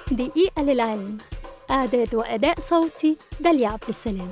دقيقة للعلم إعداد وأداء صوتي داليا عبد السلام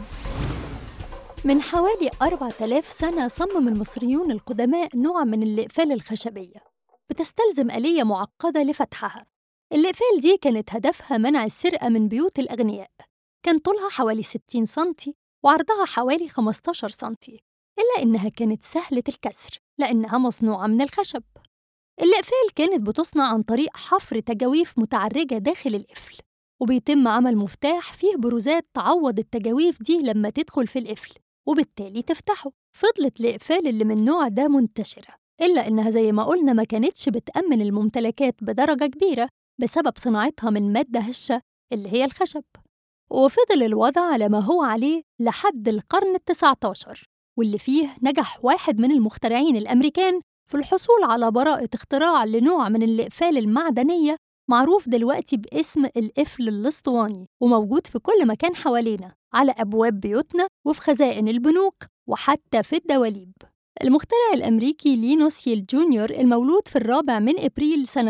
من حوالي 4000 سنة صمم المصريون القدماء نوع من الإقفال الخشبية بتستلزم آلية معقدة لفتحها الإقفال دي كانت هدفها منع السرقة من بيوت الأغنياء كان طولها حوالي 60 سنتي وعرضها حوالي 15 سنتي إلا إنها كانت سهلة الكسر لأنها مصنوعة من الخشب الإقفال كانت بتصنع عن طريق حفر تجاويف متعرجة داخل القفل وبيتم عمل مفتاح فيه بروزات تعوض التجاويف دي لما تدخل في القفل وبالتالي تفتحه فضلت الإقفال اللي من النوع ده منتشرة إلا إنها زي ما قلنا ما كانتش بتأمن الممتلكات بدرجة كبيرة بسبب صناعتها من مادة هشة اللي هي الخشب وفضل الوضع على ما هو عليه لحد القرن التسعة عشر واللي فيه نجح واحد من المخترعين الأمريكان في الحصول على براءة اختراع لنوع من الإقفال المعدنية معروف دلوقتي باسم القفل الأسطواني وموجود في كل مكان حوالينا على أبواب بيوتنا وفي خزائن البنوك وحتى في الدواليب المخترع الأمريكي لينوس ييل جونيور المولود في الرابع من إبريل سنة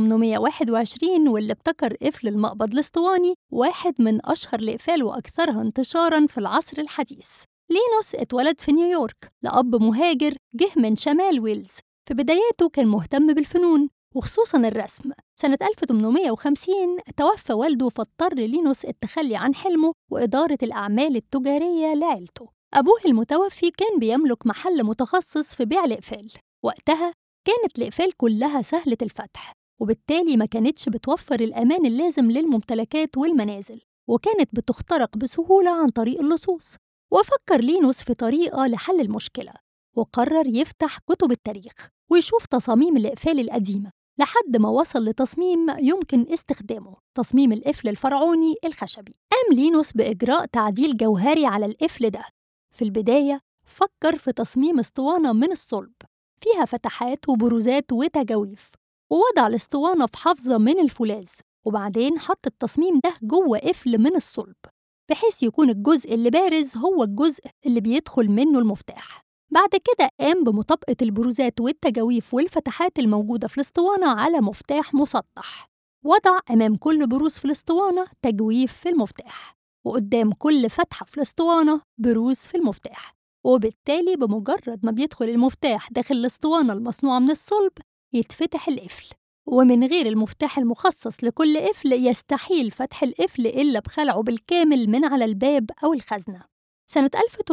1821 واللي ابتكر قفل المقبض الأسطواني واحد من أشهر الإقفال وأكثرها انتشاراً في العصر الحديث لينوس اتولد في نيويورك لأب مهاجر جه من شمال ويلز في بداياته كان مهتم بالفنون وخصوصا الرسم سنة 1850 توفى والده فاضطر لينوس التخلي عن حلمه وإدارة الأعمال التجارية لعيلته أبوه المتوفي كان بيملك محل متخصص في بيع الإقفال وقتها كانت الإقفال كلها سهلة الفتح وبالتالي ما كانتش بتوفر الأمان اللازم للممتلكات والمنازل وكانت بتخترق بسهولة عن طريق اللصوص وفكر لينوس في طريقة لحل المشكلة وقرر يفتح كتب التاريخ ويشوف تصاميم الإقفال القديمة لحد ما وصل لتصميم يمكن استخدامه تصميم القفل الفرعوني الخشبي قام لينوس بإجراء تعديل جوهري على القفل ده في البداية فكر في تصميم اسطوانة من الصلب فيها فتحات وبروزات وتجاويف ووضع الاسطوانة في حافظة من الفولاذ وبعدين حط التصميم ده جوه قفل من الصلب بحيث يكون الجزء اللي بارز هو الجزء اللي بيدخل منه المفتاح بعد كده قام بمطابقة البروزات والتجاويف والفتحات الموجودة في الاسطوانة على مفتاح مسطح وضع أمام كل بروز في الاسطوانة تجويف في المفتاح وقدام كل فتحة في الاسطوانة بروز في المفتاح وبالتالي بمجرد ما بيدخل المفتاح داخل الاسطوانة المصنوعة من الصلب يتفتح القفل ومن غير المفتاح المخصص لكل قفل يستحيل فتح القفل إلا بخلعه بالكامل من على الباب أو الخزنة سنة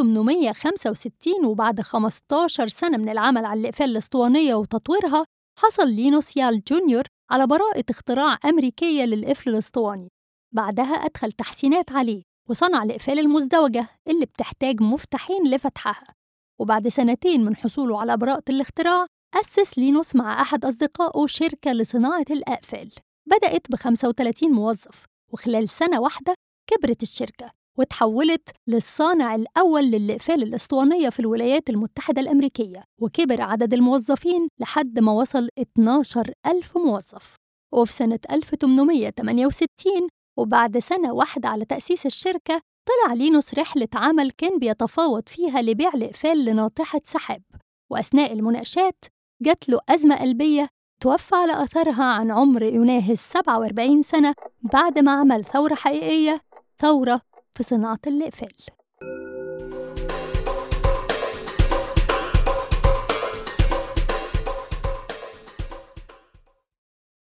1865 وبعد 15 سنة من العمل على الإقفال الأسطوانية وتطويرها حصل لينوس يال جونيور على براءة اختراع أمريكية للقفل الأسطواني بعدها أدخل تحسينات عليه وصنع الإقفال المزدوجة اللي بتحتاج مفتاحين لفتحها وبعد سنتين من حصوله على براءة الاختراع أسس لينوس مع أحد أصدقائه شركة لصناعة الأقفال بدأت ب 35 موظف وخلال سنة واحدة كبرت الشركة وتحولت للصانع الأول للإقفال الأسطوانية في الولايات المتحدة الأمريكية وكبر عدد الموظفين لحد ما وصل 12 ألف موظف وفي سنة 1868 وبعد سنة واحدة على تأسيس الشركة طلع لينوس رحلة عمل كان بيتفاوض فيها لبيع الإقفال لناطحة سحاب وأثناء المناقشات جات له أزمة قلبية توفى على أثرها عن عمر يناهز 47 سنة بعد ما عمل ثورة حقيقية ثورة في صناعة الإقفال